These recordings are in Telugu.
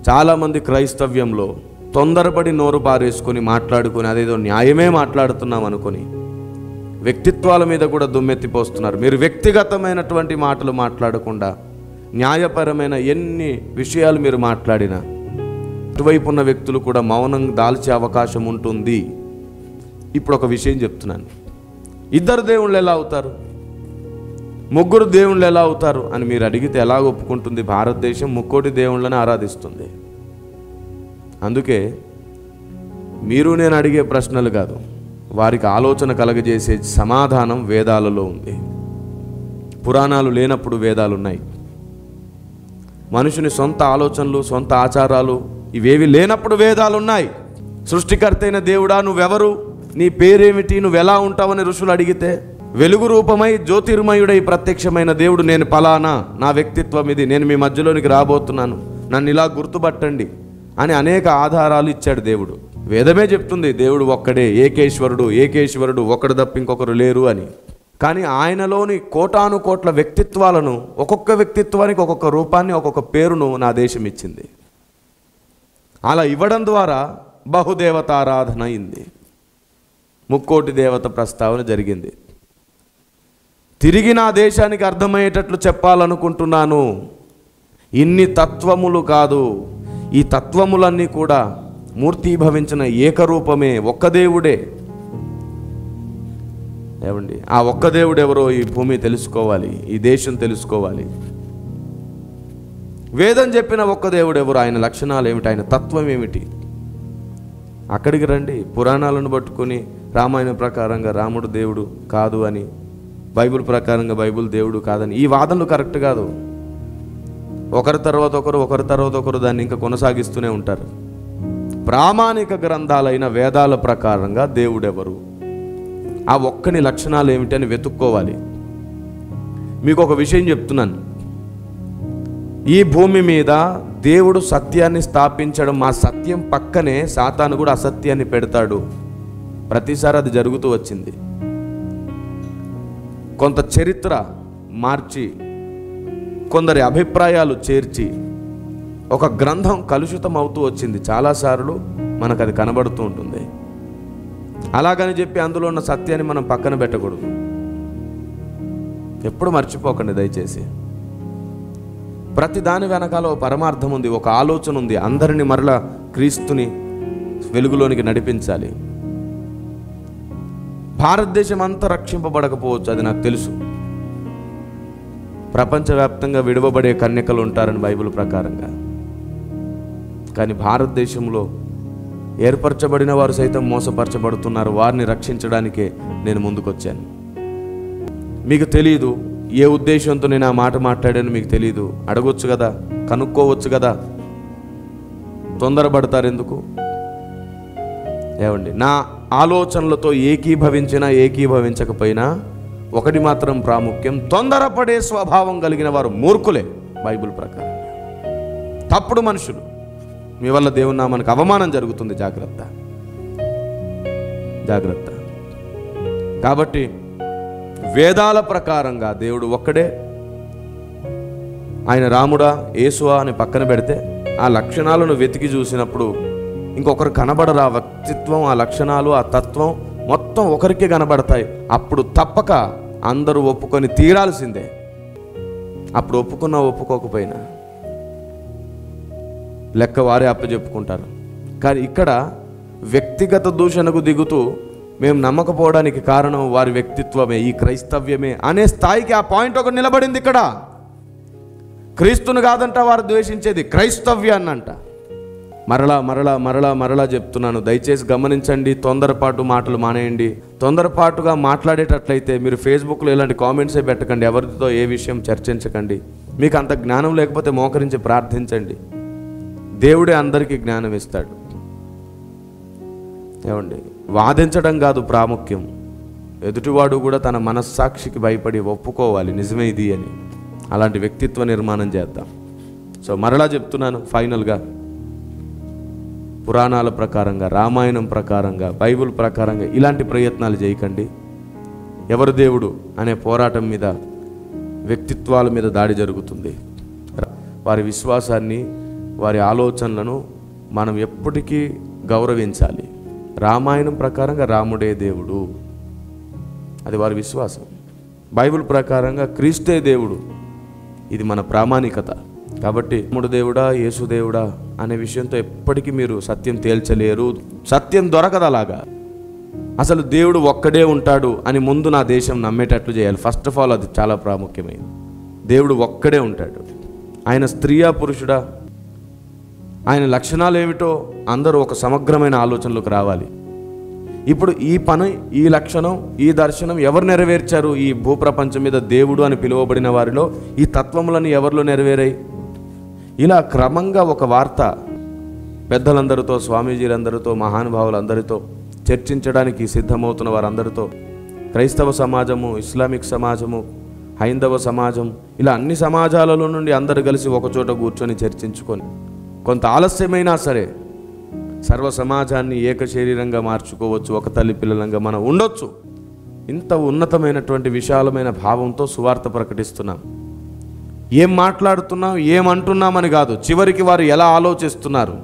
చాలామంది క్రైస్తవ్యంలో తొందరపడి నోరు పారేసుకొని మాట్లాడుకొని అదేదో న్యాయమే మాట్లాడుతున్నాం అనుకొని వ్యక్తిత్వాల మీద కూడా దుమ్మెత్తిపోస్తున్నారు మీరు వ్యక్తిగతమైనటువంటి మాటలు మాట్లాడకుండా న్యాయపరమైన ఎన్ని విషయాలు మీరు మాట్లాడినా ఇటువైపు ఉన్న వ్యక్తులు కూడా మౌనం దాల్చే అవకాశం ఉంటుంది ఇప్పుడు ఒక విషయం చెప్తున్నాను ఇద్దరు దేవుళ్ళు ఎలా అవుతారు ముగ్గురు దేవుళ్ళు ఎలా అవుతారు అని మీరు అడిగితే ఎలా ఒప్పుకుంటుంది భారతదేశం ముక్కోటి దేవుళ్ళని ఆరాధిస్తుంది అందుకే మీరు నేను అడిగే ప్రశ్నలు కాదు వారికి ఆలోచన కలగజేసే సమాధానం వేదాలలో ఉంది పురాణాలు లేనప్పుడు వేదాలు ఉన్నాయి మనుషుని సొంత ఆలోచనలు సొంత ఆచారాలు ఇవేవి లేనప్పుడు వేదాలు ఉన్నాయి సృష్టికర్త అయిన దేవుడా నువ్వెవరు నీ పేరేమిటి నువ్వు ఎలా ఉంటావని ఋషులు అడిగితే వెలుగు రూపమై జ్యోతిర్మయుడై ప్రత్యక్షమైన దేవుడు నేను పలానా నా వ్యక్తిత్వం ఇది నేను మీ మధ్యలోనికి రాబోతున్నాను నన్ను ఇలా గుర్తుపట్టండి అని అనేక ఆధారాలు ఇచ్చాడు దేవుడు వేదమే చెప్తుంది దేవుడు ఒక్కడే ఏకేశ్వరుడు ఏకేశ్వరుడు ఒకడు తప్ప ఇంకొకరు లేరు అని కానీ ఆయనలోని కోటాను కోట్ల వ్యక్తిత్వాలను ఒక్కొక్క వ్యక్తిత్వానికి ఒక్కొక్క రూపాన్ని ఒక్కొక్క పేరును నా దేశం ఇచ్చింది అలా ఇవ్వడం ద్వారా బహుదేవతారాధన అయింది ముక్కోటి దేవత ప్రస్తావన జరిగింది తిరిగి నా దేశానికి అర్థమయ్యేటట్లు చెప్పాలనుకుంటున్నాను ఇన్ని తత్వములు కాదు ఈ తత్వములన్నీ కూడా మూర్తీభవించిన ఏకరూపమే ఒక్క దేవుడే ఏమండి ఆ ఒక్క దేవుడు ఎవరో ఈ భూమి తెలుసుకోవాలి ఈ దేశం తెలుసుకోవాలి వేదం చెప్పిన ఒక్క దేవుడు ఎవరు ఆయన లక్షణాలు ఏమిటి ఆయన తత్వం ఏమిటి అక్కడికి రండి పురాణాలను పట్టుకొని రామాయణ ప్రకారంగా రాముడు దేవుడు కాదు అని బైబిల్ ప్రకారంగా బైబిల్ దేవుడు కాదని ఈ వాదనలు కరెక్ట్ కాదు ఒకరి తర్వాత ఒకరు ఒకరి తర్వాత ఒకరు దాన్ని ఇంకా కొనసాగిస్తూనే ఉంటారు ప్రామాణిక గ్రంథాలైన వేదాల ప్రకారంగా దేవుడెవరు ఆ ఒక్కని లక్షణాలు ఏమిటి అని వెతుక్కోవాలి మీకు ఒక విషయం చెప్తున్నాను ఈ భూమి మీద దేవుడు సత్యాన్ని స్థాపించడం ఆ సత్యం పక్కనే సాతాను కూడా అసత్యాన్ని పెడతాడు ప్రతిసారి అది జరుగుతూ వచ్చింది కొంత చరిత్ర మార్చి కొందరి అభిప్రాయాలు చేర్చి ఒక గ్రంథం కలుషితం అవుతూ వచ్చింది చాలాసార్లు మనకు అది కనబడుతూ ఉంటుంది అలాగని చెప్పి అందులో ఉన్న సత్యాన్ని మనం పక్కన పెట్టకూడదు ఎప్పుడు మర్చిపోకండి దయచేసి ప్రతి దాని వెనకాల ఒక పరమార్థం ఉంది ఒక ఆలోచన ఉంది అందరిని మరలా క్రీస్తుని వెలుగులోనికి నడిపించాలి భారతదేశం అంతా రక్షింపబడకపోవచ్చు అది నాకు తెలుసు ప్రపంచవ్యాప్తంగా విడవబడే కన్యకలు ఉంటారని బైబిల్ ప్రకారంగా కానీ భారతదేశంలో ఏర్పరచబడిన వారు సైతం మోసపరచబడుతున్నారు వారిని రక్షించడానికే నేను ముందుకొచ్చాను మీకు తెలియదు ఏ ఉద్దేశంతో నేను ఆ మాట మాట్లాడాను మీకు తెలియదు అడగొచ్చు కదా కనుక్కోవచ్చు కదా తొందరపడతారు ఎందుకు ఏమండి నా ఆలోచనలతో ఏకీభవించినా ఏకీభవించకపోయినా ఒకటి మాత్రం ప్రాముఖ్యం తొందరపడే స్వభావం కలిగిన వారు మూర్ఖులే బైబిల్ ప్రకారం తప్పుడు మనుషులు మీ వల్ల దేవుని నామానికి అవమానం జరుగుతుంది జాగ్రత్త జాగ్రత్త కాబట్టి వేదాల ప్రకారంగా దేవుడు ఒక్కడే ఆయన రాముడా యేసువా అని పక్కన పెడితే ఆ లక్షణాలను వెతికి చూసినప్పుడు ఇంకొకరు కనబడరు ఆ వ్యక్తిత్వం ఆ లక్షణాలు ఆ తత్వం మొత్తం ఒకరికే కనబడతాయి అప్పుడు తప్పక అందరూ ఒప్పుకొని తీరాల్సిందే అప్పుడు ఒప్పుకున్నా ఒప్పుకోకపోయినా లెక్క వారే అప్పచెప్పుకుంటారు కానీ ఇక్కడ వ్యక్తిగత దూషణకు దిగుతూ మేము నమ్మకపోవడానికి కారణం వారి వ్యక్తిత్వమే ఈ క్రైస్తవ్యమే అనే స్థాయికి ఆ పాయింట్ ఒకటి నిలబడింది ఇక్కడ క్రీస్తును కాదంట వారు ద్వేషించేది క్రైస్తవ్యాన్ని అంట మరలా మరలా మరలా మరలా చెప్తున్నాను దయచేసి గమనించండి తొందరపాటు మాటలు మానేయండి తొందరపాటుగా మాట్లాడేటట్లయితే మీరు ఫేస్బుక్లో ఇలాంటి కామెంట్సే పెట్టకండి ఎవరితో ఏ విషయం చర్చించకండి మీకు అంత జ్ఞానం లేకపోతే మోకరించి ప్రార్థించండి దేవుడే అందరికీ జ్ఞానం ఇస్తాడు ఏమండి వాదించడం కాదు ప్రాముఖ్యం ఎదుటివాడు కూడా తన మనస్సాక్షికి భయపడి ఒప్పుకోవాలి నిజమే ఇది అని అలాంటి వ్యక్తిత్వ నిర్మాణం చేద్దాం సో మరలా చెప్తున్నాను ఫైనల్గా పురాణాల ప్రకారంగా రామాయణం ప్రకారంగా బైబిల్ ప్రకారంగా ఇలాంటి ప్రయత్నాలు చేయకండి ఎవరు దేవుడు అనే పోరాటం మీద వ్యక్తిత్వాల మీద దాడి జరుగుతుంది వారి విశ్వాసాన్ని వారి ఆలోచనలను మనం ఎప్పటికీ గౌరవించాలి రామాయణం ప్రకారంగా రాముడే దేవుడు అది వారి విశ్వాసం బైబిల్ ప్రకారంగా క్రీస్తే దేవుడు ఇది మన ప్రామాణికత కాబట్టి మూడు దేవుడా యేసు దేవుడా అనే విషయంతో ఎప్పటికీ మీరు సత్యం తేల్చలేరు సత్యం దొరకదు అలాగా అసలు దేవుడు ఒక్కడే ఉంటాడు అని ముందు నా దేశం నమ్మేటట్లు చేయాలి ఫస్ట్ ఆఫ్ ఆల్ అది చాలా ప్రాముఖ్యమైనది దేవుడు ఒక్కడే ఉంటాడు ఆయన స్త్రీయా పురుషుడా ఆయన లక్షణాలు ఏమిటో అందరూ ఒక సమగ్రమైన ఆలోచనలోకి రావాలి ఇప్పుడు ఈ పని ఈ లక్షణం ఈ దర్శనం ఎవరు నెరవేర్చారు ఈ భూప్రపంచం మీద దేవుడు అని పిలువబడిన వారిలో ఈ తత్వములను ఎవరిలో నెరవేరాయి ఇలా క్రమంగా ఒక వార్త పెద్దలందరితో స్వామీజీలందరితో మహానుభావులందరితో చర్చించడానికి సిద్ధమవుతున్న వారందరితో క్రైస్తవ సమాజము ఇస్లామిక్ సమాజము హైందవ సమాజం ఇలా అన్ని సమాజాలలో నుండి అందరు కలిసి ఒకచోట కూర్చొని చర్చించుకొని కొంత ఆలస్యమైనా సరే సర్వ సమాజాన్ని ఏక శరీరంగా మార్చుకోవచ్చు ఒక తల్లి పిల్లలంగా మనం ఉండొచ్చు ఇంత ఉన్నతమైనటువంటి విశాలమైన భావంతో సువార్త ప్రకటిస్తున్నాం ఏం మాట్లాడుతున్నాం ఏమంటున్నామని కాదు చివరికి వారు ఎలా ఆలోచిస్తున్నారు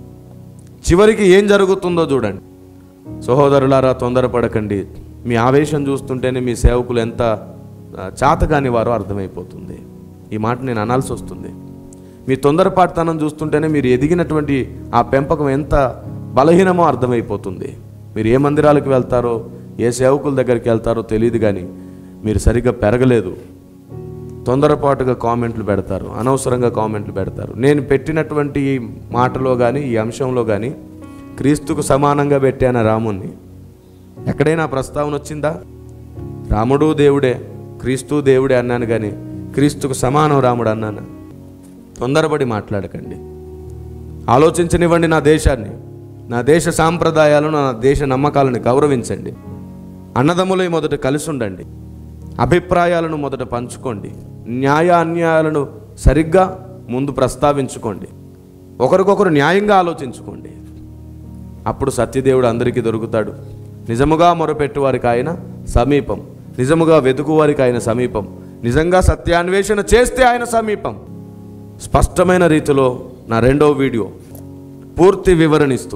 చివరికి ఏం జరుగుతుందో చూడండి సహోదరులారా తొందరపడకండి మీ ఆవేశం చూస్తుంటేనే మీ సేవకులు ఎంత ఆ, చాతగాని వారో అర్థమైపోతుంది ఈ మాట నేను అనాల్సి వస్తుంది మీ తొందరపాటుతనం చూస్తుంటేనే మీరు ఎదిగినటువంటి ఆ పెంపకం ఎంత బలహీనమో అర్థమైపోతుంది మీరు ఏ మందిరాలకు వెళ్తారో ఏ సేవకుల దగ్గరికి వెళ్తారో తెలియదు కానీ మీరు సరిగ్గా పెరగలేదు తొందరపాటుగా కామెంట్లు పెడతారు అనవసరంగా కామెంట్లు పెడతారు నేను పెట్టినటువంటి ఈ మాటలో కానీ ఈ అంశంలో కానీ క్రీస్తుకు సమానంగా పెట్టాను రాముణ్ణి ఎక్కడైనా ప్రస్తావన వచ్చిందా రాముడు దేవుడే క్రీస్తు దేవుడే అన్నాను కానీ క్రీస్తుకు సమానం రాముడు అన్నాను తొందరపడి మాట్లాడకండి ఆలోచించనివ్వండి నా దేశాన్ని నా దేశ సాంప్రదాయాలను నా దేశ నమ్మకాలను గౌరవించండి అన్నదమ్ములై మొదట కలిసి ఉండండి అభిప్రాయాలను మొదట పంచుకోండి న్యాయ అన్యాయాలను సరిగ్గా ముందు ప్రస్తావించుకోండి ఒకరికొకరు న్యాయంగా ఆలోచించుకోండి అప్పుడు సత్యదేవుడు అందరికీ దొరుకుతాడు నిజముగా మొరపెట్టు వారికి ఆయన సమీపం నిజముగా వెతుకు వారికి ఆయన సమీపం నిజంగా సత్యాన్వేషణ చేస్తే ఆయన సమీపం స్పష్టమైన రీతిలో నా రెండవ వీడియో పూర్తి వివరణిస్తూ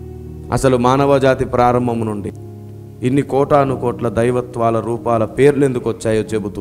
అసలు మానవ జాతి ప్రారంభం నుండి ఇన్ని కోటాను కోట్ల దైవత్వాల రూపాల పేర్లు ఎందుకు వచ్చాయో చెబుతూ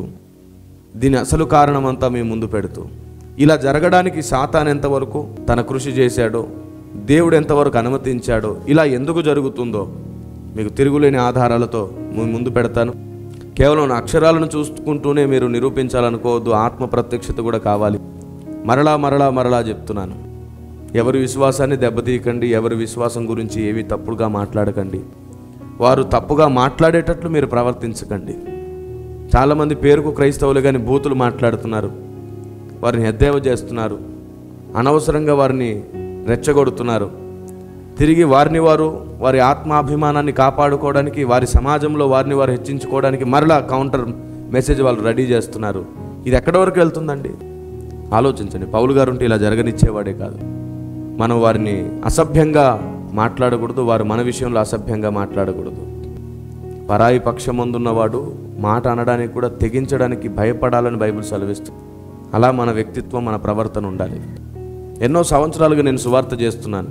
దీని అసలు కారణమంతా మీ ముందు పెడుతూ ఇలా జరగడానికి సాతాన్ ఎంతవరకు తన కృషి చేశాడో దేవుడు ఎంతవరకు అనుమతించాడో ఇలా ఎందుకు జరుగుతుందో మీకు తిరుగులేని ఆధారాలతో మీ ముందు పెడతాను కేవలం నా అక్షరాలను చూసుకుంటూనే మీరు నిరూపించాలనుకోవద్దు ఆత్మ ప్రత్యక్షత కూడా కావాలి మరలా మరలా మరలా చెప్తున్నాను ఎవరి విశ్వాసాన్ని దెబ్బతీయకండి ఎవరి విశ్వాసం గురించి ఏవి తప్పుడుగా మాట్లాడకండి వారు తప్పుగా మాట్లాడేటట్లు మీరు ప్రవర్తించకండి చాలామంది పేరుకు క్రైస్తవులు కానీ బూతులు మాట్లాడుతున్నారు వారిని ఎద్దేవ చేస్తున్నారు అనవసరంగా వారిని రెచ్చగొడుతున్నారు తిరిగి వారిని వారు వారి ఆత్మాభిమానాన్ని కాపాడుకోవడానికి వారి సమాజంలో వారిని వారు హెచ్చించుకోవడానికి మరలా కౌంటర్ మెసేజ్ వాళ్ళు రెడీ చేస్తున్నారు ఇది ఎక్కడి వరకు వెళ్తుందండి ఆలోచించండి పౌలు గారు ఉంటే ఇలా జరగనిచ్చేవాడే కాదు మనం వారిని అసభ్యంగా మాట్లాడకూడదు వారు మన విషయంలో అసభ్యంగా మాట్లాడకూడదు పరాయి పక్షమందున్నవాడు మాట అనడానికి కూడా తెగించడానికి భయపడాలని బైబిల్ సెలవిస్తుంది అలా మన వ్యక్తిత్వం మన ప్రవర్తన ఉండాలి ఎన్నో సంవత్సరాలుగా నేను సువార్త చేస్తున్నాను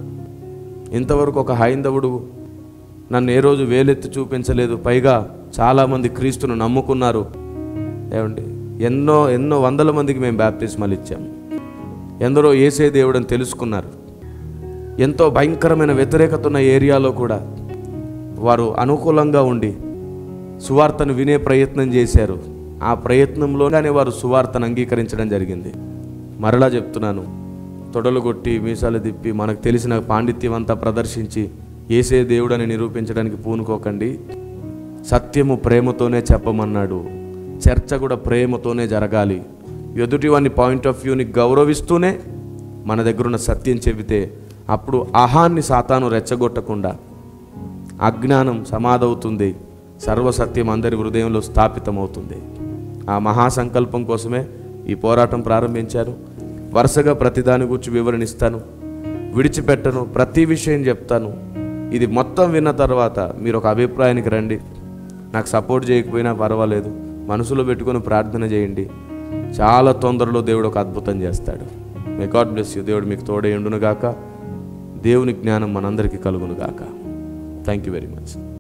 ఇంతవరకు ఒక హైందవుడు నన్ను ఏ రోజు వేలెత్తి చూపించలేదు పైగా చాలామంది క్రీస్తును నమ్ముకున్నారు ఏమండి ఎన్నో ఎన్నో వందల మందికి మేము బ్యాప్టిస్మాలు ఇచ్చాము ఎందరో ఏసే దేవుడని తెలుసుకున్నారు ఎంతో భయంకరమైన వ్యతిరేకత ఉన్న ఏరియాలో కూడా వారు అనుకూలంగా ఉండి సువార్తను వినే ప్రయత్నం చేశారు ఆ ప్రయత్నంలోనే వారు సువార్తను అంగీకరించడం జరిగింది మరలా చెప్తున్నాను తొడలు కొట్టి మీసాలు తిప్పి మనకు తెలిసిన పాండిత్యం అంతా ప్రదర్శించి ఏసే దేవుడని నిరూపించడానికి పూనుకోకండి సత్యము ప్రేమతోనే చెప్పమన్నాడు చర్చ కూడా ప్రేమతోనే జరగాలి ఎదుటివాని పాయింట్ ఆఫ్ వ్యూని గౌరవిస్తూనే మన దగ్గర ఉన్న సత్యం చెబితే అప్పుడు అహాన్ని సాతాను రెచ్చగొట్టకుండా అజ్ఞానం సమాధవుతుంది సర్వసత్యం అందరి హృదయంలో స్థాపితమవుతుంది ఆ మహాసంకల్పం కోసమే ఈ పోరాటం ప్రారంభించారు వరుసగా ప్రతిదాని గురించి వివరణిస్తాను విడిచిపెట్టను ప్రతి విషయం చెప్తాను ఇది మొత్తం విన్న తర్వాత మీరు ఒక అభిప్రాయానికి రండి నాకు సపోర్ట్ చేయకపోయినా పర్వాలేదు మనసులో పెట్టుకొని ప్రార్థన చేయండి చాలా తొందరలో దేవుడు ఒక అద్భుతం చేస్తాడు మే గాడ్ బ్లెస్ యూ దేవుడు మీకు తోడే ఉండును గాక దేవుని జ్ఞానం మనందరికీ కలుగును గాక థ్యాంక్ యూ వెరీ మచ్